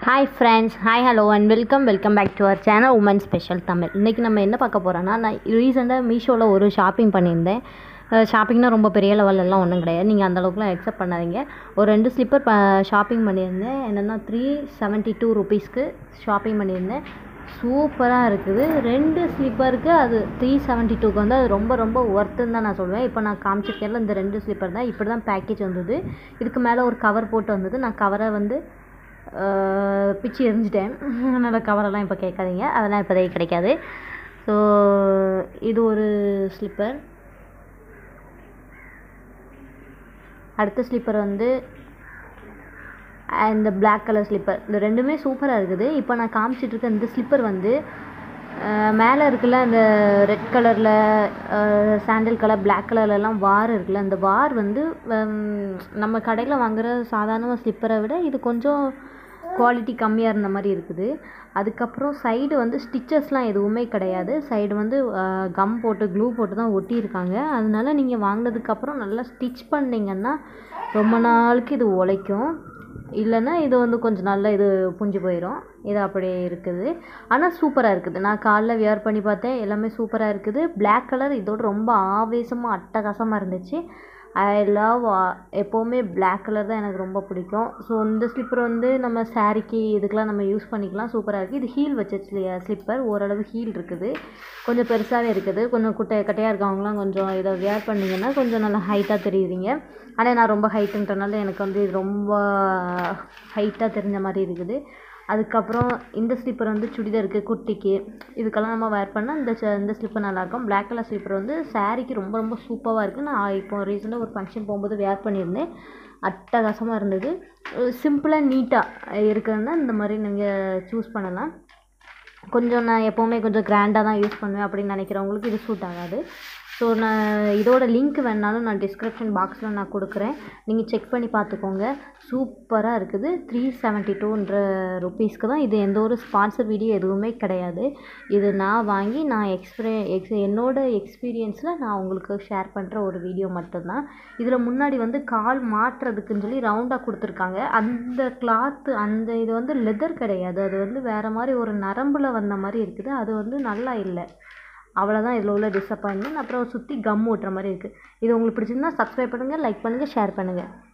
hi friends hi hello and welcome welcome back to our channel woman special Tamil இன்றைக்கி நம்ம என்ன பார்க்க போகிறோன்னா நான் ரீசெண்டாக மீஷோவில் ஒரு ஷாப்பிங் பண்ணியிருந்தேன் ஷாப்பிங்னா ரொம்ப பெரிய லெவலெல்லாம் ஒன்றும் கிடையாது நீங்கள் அந்தளவுக்குலாம் எக்ஸப்ட் பண்ணாதீங்க ஒரு ரெண்டு ஸ்லிப்பர் ப ஷாப்பிங் பண்ணியிருந்தேன் என்னென்னா த்ரீ செவன்ட்டி டூ ருபீஸ்க்கு ஷாப்பிங் பண்ணியிருந்தேன் சூப்பராக இருக்குது ரெண்டு ஸ்லிப்பருக்கு அது த்ரீ செவன்ட்டி டூக்கு வந்து அது ரொம்ப ரொம்ப ஒர்த்துன்னு தான் நான் சொல்லுவேன் இப்போ நான் காமிச்சிருக்கேன்ல இந்த ரெண்டு ஸ்லிப்பர் தான் இப்படி தான் பேக்கேஜ் வந்தது இதுக்கு மேலே ஒரு கவர் போட்டு வந்தது நான் கவரை வந்து ஆஹ் பிச்சு எரிஞ்சிட்டேன் அதனால் கவரெல்லாம் இப்போ கேட்காதீங்க அதெல்லாம் இப்போதைக்கு கிடைக்காது ஸோ இது ஒரு ஸ்லிப்பர் அடுத்த ஸ்லிப்பர் வந்து இந்த Black கலர் ஸ்லிப்பர் இந்த ரெண்டுமே சூப்பராக இருக்குது இப்போ நான் காமிச்சிட்டு இருக்க இந்த ஸ்லிப்பர் வந்து மேலே இருக்குல்ல அந்த ரெட் கலரில் சாண்டில் கலர் பிளாக் கலர்லலாம் வார் இருக்குல்ல அந்த வார் வந்து ஹம், நம்ம கடையில் வாங்குகிற சாதாரண ஸ்லிப்பரை விட இது கொஞ்சம் குவாலிட்டி கம்மியாக இருந்த மாதிரி இருக்குது அதுக்கப்புறம் சைடு வந்து ஸ்டிச்சஸ்லாம் எதுவுமே கிடையாது சைடு வந்து கம் போட்டு க்ளூ போட்டு தான் ஒட்டியிருக்காங்க அதனால நீங்கள் வாங்கினதுக்கப்புறம் நல்லா ஸ்டிச் பண்ணிங்கன்னா ரொம்ப நாளுக்கு இது உழைக்கும் இல்லைன்னா இது வந்து கொஞ்சம் நாளில் இது புஞ்சு போயிடும் இது அப்படியே இருக்குது ஆனால் சூப்பராக இருக்குது நான் காலைல வியர் பண்ணி பார்த்தேன் எல்லாமே சூப்பராக இருக்குது Black கலர் இதோட ரொம்ப ஆவேசமாக அட்டகாசமாக இருந்துச்சு ஐ லவ் எப்போவுமே Black கலர் தான் எனக்கு ரொம்ப பிடிக்கும் ஸோ இந்த ஸ்லிப்பர் வந்து நம்ம சாரிக்கு இதுக்கெலாம் நம்ம யூஸ் பண்ணிக்கலாம் சூப்பராக இருக்குது இது ஹீல் வச்ச ஸ்லிப்பர் ஓரளவு ஹீல் இருக்குது கொஞ்சம் பெருசாகவே இருக்குது கொஞ்சம் குட்டை கட்டையாக இருக்கவங்களாம் கொஞ்சம் இதை வியர் பண்ணிங்கன்னா கொஞ்சம் நல்லா ஹைட்டாக தெரியுறீங்க ஆனால் நான் ரொம்ப ஹைட்டுன்றனால எனக்கு வந்து இது ரொம்ப ஹைட்டாக தெரிஞ்ச மாதிரி இருக்குது அதுக்கப்புறம் இந்த ஸ்லிப்பர் வந்து சுடிதாருக்கு குர்த்திக்கு இதுக்கெல்லாம் நம்ம வேர் பண்ணால் இந்த ச- இந்த ஸ்லிப்பர் நல்லாயிருக்கும் Black கலர் ஸ்லிப்பர் வந்து சாரிக்கு ரொம்ப ரொம்ப சூப்பராக இருக்குது நான் இப்போ ரீசெண்டாக ஒரு ஃபங்க்ஷன் போகும்போது வேர் பண்ணியிருந்தேன் அட்டகாசமாக இருந்தது சிம்பிளாக நீட்டாக இருக்குதுன்னா இந்த மாதிரி நீங்கள் சூஸ் பண்ணலாம் கொஞ்சம் நான் எப்போவுமே கொஞ்சம் கிராண்டாக தான் யூஸ் பண்ணுவேன் அப்படின்னு நினைக்கிறவங்களுக்கு இது சூட் ஆகாது ஸோ நான் இதோட லிங்க் வேணாலும் நான் டிஸ்கிரிப்ஷன் பாக்ஸில் நான் கொடுக்குறேன் நீங்கள் செக் பண்ணி பார்த்துக்கோங்க சூப்பராக இருக்குது த்ரீ செவன்ட்டி டூன்ற ருபீஸ்க்கு தான் இது எந்த ஒரு ஸ்பான்சர் வீடியோ எதுவுமே கிடையாது இது நான் வாங்கி நான் எக்ஸ்பீரிய எக்ஸ் என்னோட எக்ஸ்பீரியன்ஸில் நான் உங்களுக்கு ஷேர் பண்ணுற ஒரு வீடியோ மட்டும்தான் இதில் முன்னாடி வந்து கால் மாட்டுறதுக்குன்னு சொல்லி ரவுண்டாக கொடுத்துருக்காங்க அந்த கிளாத்து அந்த இது வந்து லெதர் கிடையாது அது வந்து வேறு மாதிரி ஒரு நரம்பில் வந்த மாதிரி இருக்குது அது வந்து நல்லா இல்லை அவ்வளோதான் இதில் உள்ள டிசப்பாயின்மெண்ட் அப்புறம் சுற்றி கம் ஓட்டுற மாதிரி இருக்குது இது உங்களுக்கு பிடிச்சிருந்தா சப்ஸ்கிரைப் பண்ணுங்கள் லைக் பண்ணுங்கள் ஷேர் பண்ணுங்கள்